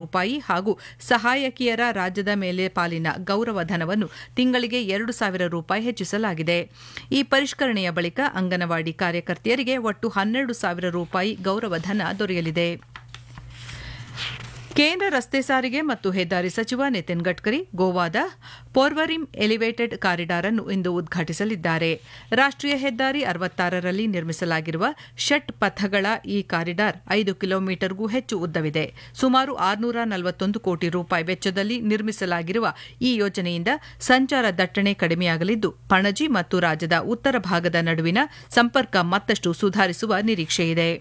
ರೂಪಾಯಿ ಹಾಗೂ ಸಹಾಯಕಿಯರ ರಾಜ್ಯದ ಮೇಲೆ ಪಾಲಿನ ಗೌರವ ಧನವನ್ನು ತಿಂಗಳಿಗೆ ಎರಡು ಸಾವಿರ ರೂಪಾಯಿ ಹೆಚ್ಚಿಸಲಾಗಿದೆ ಈ ಪರಿಷ್ಕರಣೆಯ ಬಳಿಕ ಅಂಗನವಾಡಿ ಕಾರ್ಯಕರ್ತೆಯರಿಗೆ ಒಟ್ಟು ಹನ್ನೆರಡು ಸಾವಿರ ರೂಪಾಯಿ ಗೌರವಧನ ದೊರೆಯಲಿದೆ ಕೇಂದ್ರ ರಸ್ತೆ ಸಾರಿಗೆ ಮತ್ತು ಹೆದ್ದಾರಿ ಸಚಿವ ನಿತಿನ್ ಗಡ್ಕರಿ ಗೋವಾದ ಪೋರ್ವರಿಮ್ ಎಲಿವೇಟೆಡ್ ಕಾರಿಡಾರ್ ಅನ್ನು ಇಂದು ಉದ್ಘಾಟಿಸಲಿದ್ದಾರೆ ರಾಷ್ಟೀಯ ಹೆದ್ದಾರಿ ಅರವತ್ತಾರರಲ್ಲಿ ನಿರ್ಮಿಸಲಾಗಿರುವ ಷಟ್ ಪಥಗಳ ಈ ಕಾರಿಡಾರ್ ಐದು ಕಿಲೋಮೀಟರ್ಗೂ ಹೆಚ್ಚು ಉದ್ದವಿದೆ ಸುಮಾರು ಆರುನೂರ ನಲವತ್ತೊಂದು ಕೋಟಿ ರೂಪಾಯಿ ವೆಚ್ಚದಲ್ಲಿ ನಿರ್ಮಿಸಲಾಗಿರುವ ಈ ಯೋಜನೆಯಿಂದ ಸಂಚಾರ ದಟ್ಟಣೆ ಕಡಿಮೆಯಾಗಲಿದ್ದು ಪಣಜಿ ಮತ್ತು ರಾಜ್ಯದ ಉತ್ತರ ಭಾಗದ ನಡುವಿನ ಸಂಪರ್ಕ ಮತ್ತಷ್ಟು ಸುಧಾರಿಸುವ ನಿರೀಕ್ಷೆಯಿದೆ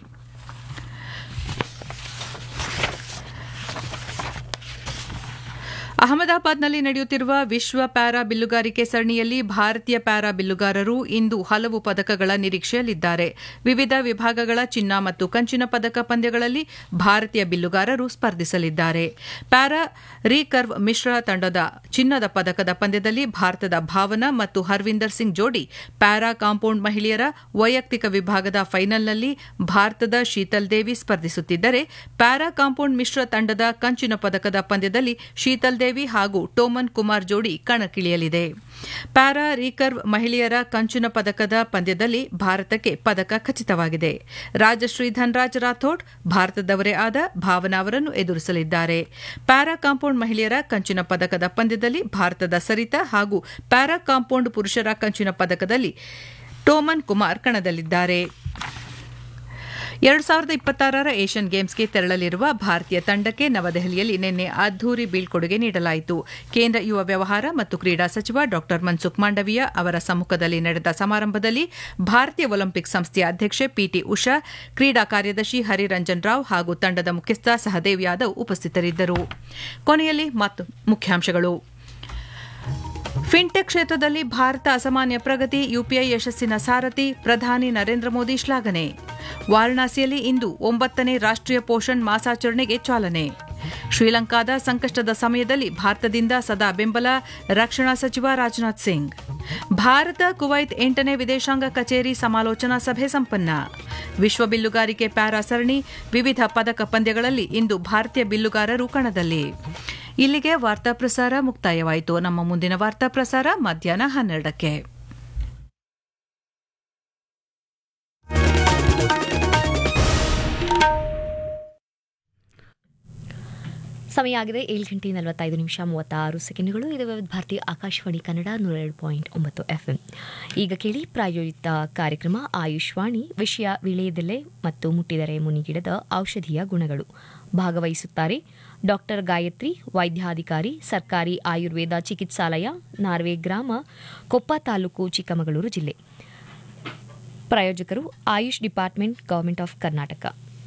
ಅಹಮದಾಬಾದ್ನಲ್ಲಿ ನಡೆಯುತ್ತಿರುವ ವಿಶ್ವ ಪ್ಯಾರಾ ಬಿಲ್ಲುಗಾರಿಕೆ ಸರಣಿಯಲ್ಲಿ ಭಾರತೀಯ ಪ್ಯಾರಾ ಬಿಲ್ಲುಗಾರರು ಇಂದು ಹಲವು ಪದಕಗಳ ನಿರೀಕ್ಷೆಯಲ್ಲಿದ್ದಾರೆ ವಿವಿಧ ವಿಭಾಗಗಳ ಚಿನ್ನ ಮತ್ತು ಕಂಚಿನ ಪದಕ ಪಂದ್ಯಗಳಲ್ಲಿ ಭಾರತೀಯ ಬಿಲ್ಲುಗಾರರು ಸ್ಪರ್ಧಿಸಲಿದ್ದಾರೆ ಪ್ಯಾರಾ ರೀಕರ್ವ್ ಮಿಶ್ರ ತಂಡದ ಚಿನ್ನದ ಪದಕದ ಪಂದ್ಯದಲ್ಲಿ ಭಾರತದ ಭಾವನಾ ಮತ್ತು ಹರ್ವಿಂದರ್ ಸಿಂಗ್ ಜೋಡಿ ಪ್ಯಾರಾ ಕಾಂಪೌಂಡ್ ಮಹಿಳೆಯರ ವೈಯಕ್ತಿಕ ವಿಭಾಗದ ಫೈನಲ್ನಲ್ಲಿ ಭಾರತದ ಶೀತಲ್ ದೇವಿ ಸ್ಪರ್ಧಿಸುತ್ತಿದ್ದರೆ ಪ್ಯಾರಾ ಕಾಂಪೌಂಡ್ ಮಿಶ್ರ ತಂಡದ ಕಂಚಿನ ಪದಕದ ಪಂದ್ಯದಲ್ಲಿ ಶೀತಲ್ ದೇವಿ ಹಾಗೂ ಟೋಮನ್ ಕುಮಾರ್ ಜೋಡಿ ಕಣಕ್ಕಿಳಿಯಲಿದೆ ಪ್ಯಾರಾ ರೀಕರ್ವ್ ಮಹಿಳೆಯರ ಕಂಚಿನ ಪದಕದ ಪಂದ್ಯದಲ್ಲಿ ಭಾರತಕ್ಕೆ ಪದಕ ಖಚಿತವಾಗಿದೆ ರಾಜಶ್ರೀ ಧನ್ರಾಜ್ ರಾಥೋಡ್ ಭಾರತದವರೇ ಆದ ಭಾವನಾ ಅವರನ್ನು ಎದುರಿಸಲಿದ್ದಾರೆ ಪ್ಯಾರಾ ಕಾಂಪೌಂಡ್ ಮಹಿಳೆಯರ ಕಂಚಿನ ಪದಕದ ಪಂದ್ಯದಲ್ಲಿ ಭಾರತದ ಸರಿತಾ ಹಾಗೂ ಪ್ಯಾರಾ ಕಾಂಪೌಂಡ್ ಪುರುಷರ ಕಂಚಿನ ಪದಕದಲ್ಲಿ ಟೋಮನ್ ಕುಮಾರ್ ಕಣದಲ್ಲಿದ್ದಾರೆ ಎರಡು ಸಾವಿರದ ಇಪ್ಪತ್ತಾರರ ಏಷ್ಯನ್ ಗೇಮ್ಸ್ಗೆ ತೆರಳಲಿರುವ ಭಾರತೀಯ ತಂಡಕ್ಕೆ ನವದೆಹಲಿಯಲ್ಲಿ ನಿನ್ನೆ ಅದ್ದೂರಿ ಬೀಳ್ಕೊಡುಗೆ ನೀಡಲಾಯಿತು ಕೇಂದ್ರ ಯುವ ವ್ಯವಹಾರ ಮತ್ತು ಕ್ರೀಡಾ ಸಚಿವ ಡಾ ಮನ್ಸುಖ್ ಮಾಂಡವೀಯ ಅವರ ಸಮ್ಮುಖದಲ್ಲಿ ನಡೆದ ಸಮಾರಂಭದಲ್ಲಿ ಭಾರತೀಯ ಒಲಿಂಪಿಕ್ ಸಂಸ್ಥೆಯ ಅಧ್ಯಕ್ಷೆ ಪಿಟಿ ಉಷಾ ಕ್ರೀಡಾ ಕಾರ್ಯದರ್ಶಿ ಹರಿರಂಜನ್ ರಾವ್ ಹಾಗೂ ತಂಡದ ಮುಖ್ಯಸ್ಥ ಸಹದೇವ್ ಯಾದವ್ ಉಪಸ್ಥಿತರಿದ್ದರು ಕೊನೆಯಲ್ಲಿ ಮತ್ತು ಮುಖ್ಯಾಂಶಗಳು ಫಿನ್ಟೆಕ್ ಕ್ಷೇತ್ರದಲ್ಲಿ ಭಾರತ ಅಸಾಮಾನ್ಯ ಪ್ರಗತಿ ಯುಪಿಐ ಯಶಸ್ಸಿನ ಸಾರಥಿ ಪ್ರಧಾನಿ ನರೇಂದ್ರ ಮೋದಿ ಶ್ಲಾಘನೆ ವಾರಣಾಸಿಯಲ್ಲಿ ಇಂದು ಒಂಬತ್ತನೇ ರಾಷ್ಟೀಯ ಪೋಷಣ್ ಮಾಸಾಚರಣೆಗೆ ಚಾಲನೆ ಶ್ರೀಲಂಕಾದ ಸಂಕಷ್ಟದ ಸಮಯದಲ್ಲಿ ಭಾರತದಿಂದ ಸದಾ ಬೆಂಬಲ ರಕ್ಷಣಾ ಸಚಿವ ರಾಜನಾಥ್ ಸಿಂಗ್ ಭಾರತ ಕುವೈತ್ ಎಂಟನೇ ವಿದೇಶಾಂಗ ಕಚೇರಿ ಸಮಾಲೋಚನಾ ಸಭೆ ಸಂಪನ್ನ ವಿಶ್ವ ಬಿಲ್ಲುಗಾರಿಕೆ ಪ್ಯಾರಾ ಸರಣಿ ವಿವಿಧ ಪದಕ ಪಂದ್ಯಗಳಲ್ಲಿ ಇಂದು ಭಾರತೀಯ ಬಿಲ್ಲುಗಾರರು ಕಣದಲ್ಲಿ ಇಲ್ಲಿಗೆ ವಾರ್ತಾ ಪ್ರಸಾರ ಮುಕ್ತಾಯವಾಯಿತು ನಮ್ಮ ಮುಂದಿನ ವಾರ್ತಾ ಪ್ರಸಾರ ಮಧ್ಯಾಹ್ನ ಹನ್ನೆರಡಕ್ಕೆ ಸಮಯ ಆಗಿದೆ ಏಳು ಗಂಟೆ ನಲವತ್ತೈದು ನಿಮಿಷ ಮೂವತ್ತಾರು ಸೆಕೆಂಡ್ಗಳು ಇದು ಭಾರತೀಯ ಆಕಾಶವಾಣಿ ಕನ್ನಡ ನೂರ ಎರಡು ಪಾಯಿಂಟ್ ಒಂಬತ್ತು ಎಫ್ಎಂ ಈಗ ಕೇಳಿ ಪ್ರಾಯೋಜಿತ ಕಾರ್ಯಕ್ರಮ ಆಯುಷ್ವಾಣಿ ವಿಷಯ ವಿಳೆಯದೆಲೆ ಮತ್ತು ಮುಟ್ಟಿದರೆ ಮುನಿಗಿಡದ ಔಷಧೀಯ ಗುಣಗಳು ಭಾಗವಹಿಸುತ್ತಾರೆ ಡಾಕ್ಟರ್ ಗಾಯತ್ರಿ ವೈದ್ಯಾಧಿಕಾರಿ ಸರ್ಕಾರಿ ಆಯುರ್ವೇದ ಚಿಕಿತ್ಸಾಲಯ ನಾರ್ವೆ ಗ್ರಾಮ ಕೊಪ್ಪ ತಾಲೂಕು ಚಿಕ್ಕಮಗಳೂರು ಜಿಲ್ಲೆ ಪ್ರಾಯೋಜಕರು Ayush department government of Karnataka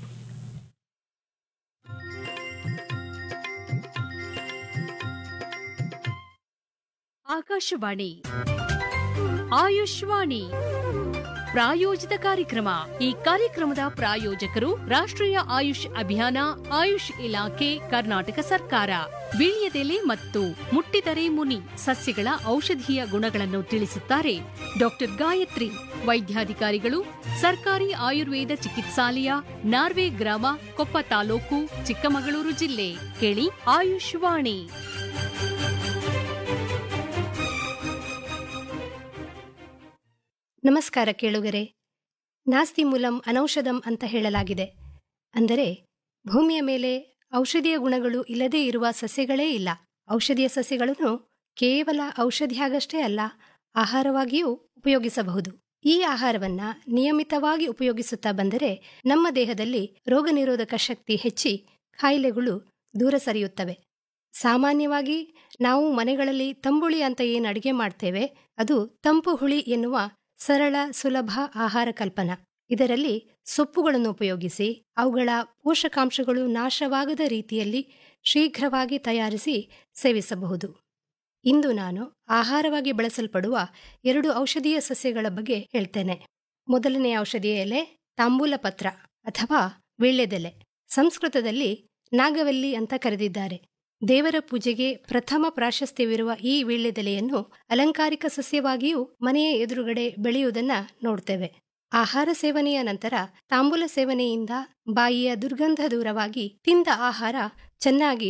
Akashvani Ayushvani ಪ್ರಾಯೋಜಿತ ಕಾರ್ಯಕ್ರಮ ಈ ಕಾರ್ಯಕ್ರಮದ ಪ್ರಾಯೋಜಕರು ರಾಷ್ಟ್ರೀಯ ಆಯುಷ್ ಅಭಿಯಾನ ಆಯುಷ್ ಇಲಾಖೆ ಕರ್ನಾಟಕ ಸರ್ಕಾರ ವೀಳ್ಯದೆಲೆ ಮತ್ತು ಮುಟ್ಟಿದರೆ ಮುನಿ ಸಸ್ಯಗಳ ಔಷಧೀಯ ಗುಣಗಳನ್ನು ತಿಳಿಸುತ್ತಾರೆ ಡಾಕ್ಟರ್ ಗಾಯತ್ರಿ ವೈದ್ಯಾಧಿಕಾರಿಗಳು ಸರ್ಕಾರಿ ಆಯುರ್ವೇದ ಚಿಕಿತ್ಸಾಲಯ ನಾರ್ವೆ ಗ್ರಾಮ ಕೊಪ್ಪ ತಾಲೂಕು ಚಿಕ್ಕಮಗಳೂರು ಜಿಲ್ಲೆ ಕೇಳಿ ಆಯುಷ್ವಾಣಿ ನಮಸ್ಕಾರ ಕೇಳುಗರೆ ನಾಸ್ತಿ ಮೂಲಂ ಅನೌಷಧಂ ಅಂತ ಹೇಳಲಾಗಿದೆ ಅಂದರೆ ಭೂಮಿಯ ಮೇಲೆ ಔಷಧೀಯ ಗುಣಗಳು ಇಲ್ಲದೇ ಇರುವ ಸಸ್ಯಗಳೇ ಇಲ್ಲ ಔಷಧೀಯ ಸಸ್ಯಗಳನ್ನು ಕೇವಲ ಔಷಧಿಯಾಗಷ್ಟೇ ಅಲ್ಲ ಆಹಾರವಾಗಿಯೂ ಉಪಯೋಗಿಸಬಹುದು ಈ ಆಹಾರವನ್ನ ನಿಯಮಿತವಾಗಿ ಉಪಯೋಗಿಸುತ್ತಾ ಬಂದರೆ ನಮ್ಮ ದೇಹದಲ್ಲಿ ರೋಗ ನಿರೋಧಕ ಶಕ್ತಿ ಹೆಚ್ಚಿ ಕಾಯಿಲೆಗಳು ದೂರ ಸರಿಯುತ್ತವೆ ಸಾಮಾನ್ಯವಾಗಿ ನಾವು ಮನೆಗಳಲ್ಲಿ ತಂಬುಳಿ ಅಂತ ಏನು ಅಡಿಗೆ ಮಾಡ್ತೇವೆ ಅದು ತಂಪು ಹುಳಿ ಎನ್ನುವ ಸರಳ ಸುಲಭ ಆಹಾರ ಕಲ್ಪನಾ ಇದರಲ್ಲಿ ಸೊಪ್ಪುಗಳನ್ನು ಉಪಯೋಗಿಸಿ ಅವುಗಳ ಪೋಷಕಾಂಶಗಳು ನಾಶವಾಗದ ರೀತಿಯಲ್ಲಿ ಶೀಘ್ರವಾಗಿ ತಯಾರಿಸಿ ಸೇವಿಸಬಹುದು ಇಂದು ನಾನು ಆಹಾರವಾಗಿ ಬಳಸಲ್ಪಡುವ ಎರಡು ಔಷಧೀಯ ಸಸ್ಯಗಳ ಬಗ್ಗೆ ಹೇಳ್ತೇನೆ ಮೊದಲನೇ ಔಷಧಿಯ ಎಲೆ ತಾಂಬೂಲ ಪತ್ರ ಅಥವಾ ವೀಳ್ಯದೆಲೆ ಸಂಸ್ಕೃತದಲ್ಲಿ ನಾಗವಲ್ಲಿ ಅಂತ ಕರೆದಿದ್ದಾರೆ ದೇವರ ಪೂಜೆಗೆ ಪ್ರಥಮ ಪ್ರಾಶಸ್ತ್ಯವಿರುವ ಈ ವೀಳ್ಯದೆಲೆಯನ್ನು ಅಲಂಕಾರಿಕ ಸಸ್ಯವಾಗಿಯೂ ಮನೆಯ ಎದುರುಗಡೆ ಬೆಳೆಯುವುದನ್ನ ನೋಡ್ತೇವೆ ಆಹಾರ ಸೇವನೆಯ ನಂತರ ತಾಂಬೂಲ ಸೇವನೆಯಿಂದ ಬಾಯಿಯ ದುರ್ಗಂಧ ದೂರವಾಗಿ ತಿಂದ ಆಹಾರ ಚೆನ್ನಾಗಿ